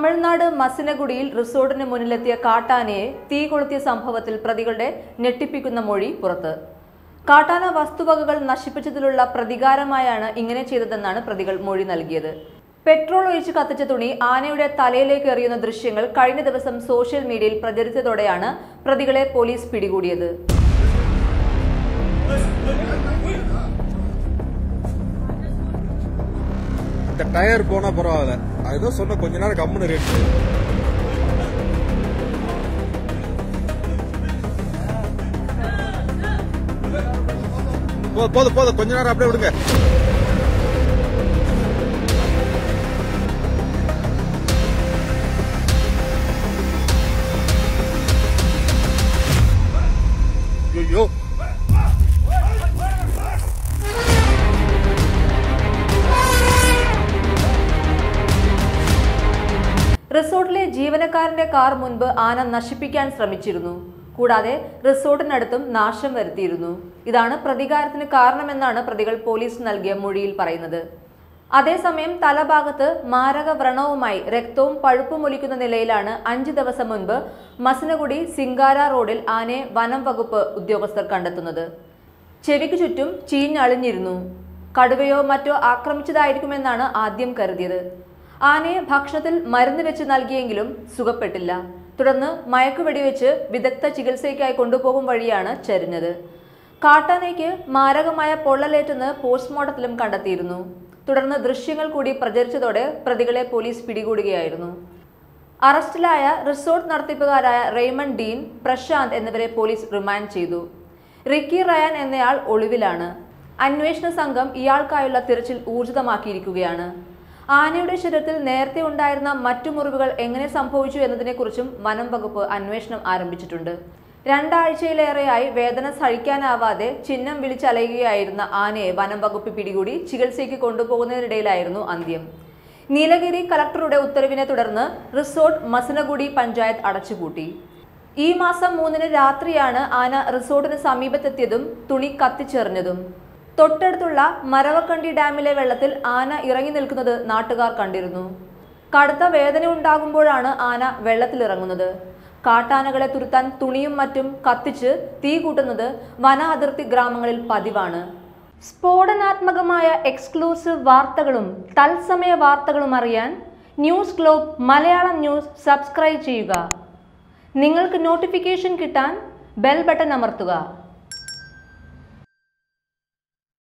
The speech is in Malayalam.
തമിഴ്നാട് മസിനഗുഡിയിൽ റിസോർട്ടിന് മുന്നിലെത്തിയ കാട്ടാനയെ തീ കൊളുത്തിയ സംഭവത്തിൽ പ്രതികളുടെ ഞെട്ടിപ്പിക്കുന്ന മൊഴി പുറത്ത് കാട്ടാന വസ്തുവകകൾ നശിപ്പിച്ചതിലുള്ള പ്രതികാരമായാണ് ഇങ്ങനെ ചെയ്തതെന്നാണ് പ്രതികൾ മൊഴി നൽകിയത് പെട്രോൾ ഒഴിച്ച് കത്തിച്ച തുണി ആനയുടെ തലയിലേക്ക് എറിയുന്ന ദൃശ്യങ്ങൾ കഴിഞ്ഞ ദിവസം സോഷ്യൽ മീഡിയയിൽ പ്രചരിച്ചതോടെയാണ് പ്രതികളെ പോലീസ് പിടികൂടിയത് இந்த டயர் போனா பரவாயில்ல அது ஏதோ சொன்ன கொஞ்ச நேரம் கம்முன்னு ரேட் போதும் போதும் போதும் கொஞ்ச நேரம் அப்படியே விடுங்க ஐயோ റിസോർട്ടിലെ ജീവനക്കാരന്റെ കാർ മുൻപ് ആന നശിപ്പിക്കാൻ ശ്രമിച്ചിരുന്നു കൂടാതെ റിസോർട്ടിനടുത്തും നാശം വരുത്തിയിരുന്നു ഇതാണ് പ്രതികാരത്തിന് കാരണമെന്നാണ് പ്രതികൾ പോലീസ് നൽകിയ മൊഴിയിൽ പറയുന്നത് അതേസമയം തലഭാഗത്ത് മാരക വ്രണവുമായി രക്തവും പഴുപ്പും ഒലിക്കുന്ന നിലയിലാണ് അഞ്ച് ദിവസം മുൻപ് മസനഗുഡി സിംഗാര റോഡിൽ ആനയെ വനം വകുപ്പ് ഉദ്യോഗസ്ഥർ കണ്ടെത്തുന്നത് ചെവിക്ക് ചുറ്റും ചീഞ്ഞളിഞ്ഞിരുന്നു കടുവയോ മറ്റോ ആക്രമിച്ചതായിരിക്കുമെന്നാണ് ആദ്യം കരുതിയത് ആനയെ ഭക്ഷണത്തിൽ മരുന്ന് വെച്ച് നൽകിയെങ്കിലും സുഖപ്പെട്ടില്ല തുടർന്ന് മയക്കുവെടിവെച്ച് വിദഗ്ധ ചികിത്സയ്ക്കായി കൊണ്ടുപോകും വഴിയാണ് ചരിഞ്ഞത് കാട്ടാനയ്ക്ക് മാരകമായ പൊള്ളലേറ്റെന്ന് പോസ്റ്റ്മോർട്ടത്തിലും കണ്ടെത്തിയിരുന്നു തുടർന്ന് ദൃശ്യങ്ങൾ കൂടി പ്രചരിച്ചതോടെ പ്രതികളെ പോലീസ് പിടികൂടുകയായിരുന്നു അറസ്റ്റിലായ റിസോർട്ട് നടത്തിപ്പുകാരായ റെയ്മൺ ഡീൻ പ്രശാന്ത് എന്നിവരെ പോലീസ് റിമാൻഡ് ചെയ്തു റിക്കി റയാൻ എന്നയാൾ ഒളിവിലാണ് അന്വേഷണ സംഘം ഇയാൾക്കായുള്ള തിരച്ചിൽ ഊർജിതമാക്കിയിരിക്കുകയാണ് ആനയുടെ ശരീരത്തിൽ നേരത്തെ ഉണ്ടായിരുന്ന മറ്റു മുറിവുകൾ എങ്ങനെ സംഭവിച്ചു എന്നതിനെക്കുറിച്ചും വനം വകുപ്പ് അന്വേഷണം ആരംഭിച്ചിട്ടുണ്ട് രണ്ടാഴ്ചയിലേറെയായി വേദന സഹിക്കാനാവാതെ ചിഹ്നം വിളിച്ചലയുകയായിരുന്ന ആനയെ വനം വകുപ്പ് പിടികൂടി ചികിത്സയ്ക്ക് കൊണ്ടുപോകുന്നതിനിടയിലായിരുന്നു അന്ത്യം നീലഗിരി കളക്ടറുടെ ഉത്തരവിനെ തുടർന്ന് റിസോർട്ട് മസനഗുഡി പഞ്ചായത്ത് അടച്ചുപൂട്ടി ഈ മാസം മൂന്നിന് രാത്രിയാണ് ആന റിസോർട്ടിന് സമീപത്തെത്തിയതും തുണി കത്തിച്ചെറിഞ്ഞതും തൊട്ടടുത്തുള്ള മരവക്കണ്ടി ഡാമിലെ വെള്ളത്തിൽ ആന ഇറങ്ങി നിൽക്കുന്നത് നാട്ടുകാർ കണ്ടിരുന്നു കടുത്ത വേദന ഉണ്ടാകുമ്പോഴാണ് ആന വെള്ളത്തിലിറങ്ങുന്നത് കാട്ടാനകളെ തുരുത്താൻ തുണിയും മറ്റും കത്തിച്ച് തീ കൂട്ടുന്നത് വന അതിർത്തി ഗ്രാമങ്ങളിൽ പതിവാണ് സ്ഫോടനാത്മകമായ എക്സ്ക്ലൂസീവ് വാർത്തകളും തത്സമയ വാർത്തകളും അറിയാൻ news globe Malayalam news subscribe ചെയ്യുക നിങ്ങൾക്ക് നോട്ടിഫിക്കേഷൻ കിട്ടാൻ ബെൽ ബട്ടൺ അമർത്തുക